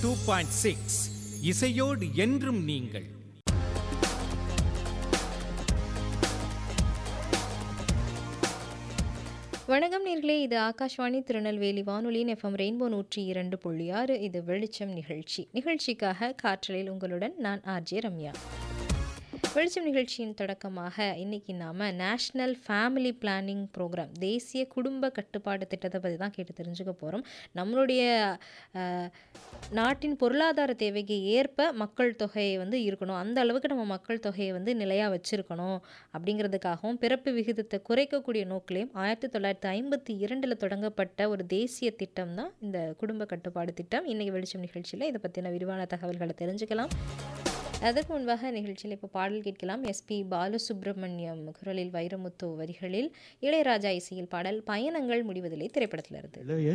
two point six இசையோடு என்றும் நீங்கள் வணக்கம் நேர்களே இது ஆகாஷ்வாணி திருநெல்வேலி வானொலியின் எஃப்எம் ரெயின்போ நூற்றி இரண்டு புள்ளி ஆறு இது வெளிச்சம் நிகழ்ச்சி நிகழ்ச்சிக்காக காற்றலில் உங்களுடன் நான் ஆர்ஜே ரம்யா வெளிச்சம் நிகழ்ச்சியின் தொடக்கமாக இன்னைக்கு நாம் நேஷ்னல் ஃபேமிலி பிளானிங் ப்ரோக்ராம் தேசிய குடும்ப கட்டுப்பாடு திட்டத்தை பற்றி தான் கேட்டு தெரிஞ்சுக்க போகிறோம் நம்மளுடைய அஹ், நாட்டின் பொருளாதார தேவைக்கு ஏற்ப மக்கள் தொகையை வந்து இருக்கணும் அந்த அளவுக்கு நம்ம மக்கள் தொகையை வந்து நிலையாக வச்சுருக்கணும் அப்படிங்கிறதுக்காகவும் பிறப்பு விகிதத்தை குறைக்கக்கூடிய நோக்கிலையும் ஆயிரத்தி தொள்ளாயிரத்தி ஐம்பத்தி இரண்டில் தொடங்கப்பட்ட ஒரு தேசிய திட்டம் தான் இந்த குடும்ப கட்டுப்பாடு திட்டம் இன்றைக்கி வெளிச்சம் நிகழ்ச்சியில் இதை பற்றின விரிவான தகவல்களை தெரிஞ்சுக்கலாம் அதற்கு முன்பாக நிகழ்ச்சியில் இப்போ பாடல் கேட்கலாம் எஸ்பி பாலசுப்ரமணியம் குரலில் வைரமுத்து வரிகளில் இளையராஜா இசையில் பாடல் பயணங்கள் முடிவதில்லை திரைப்படத்திலிருந்து இளைய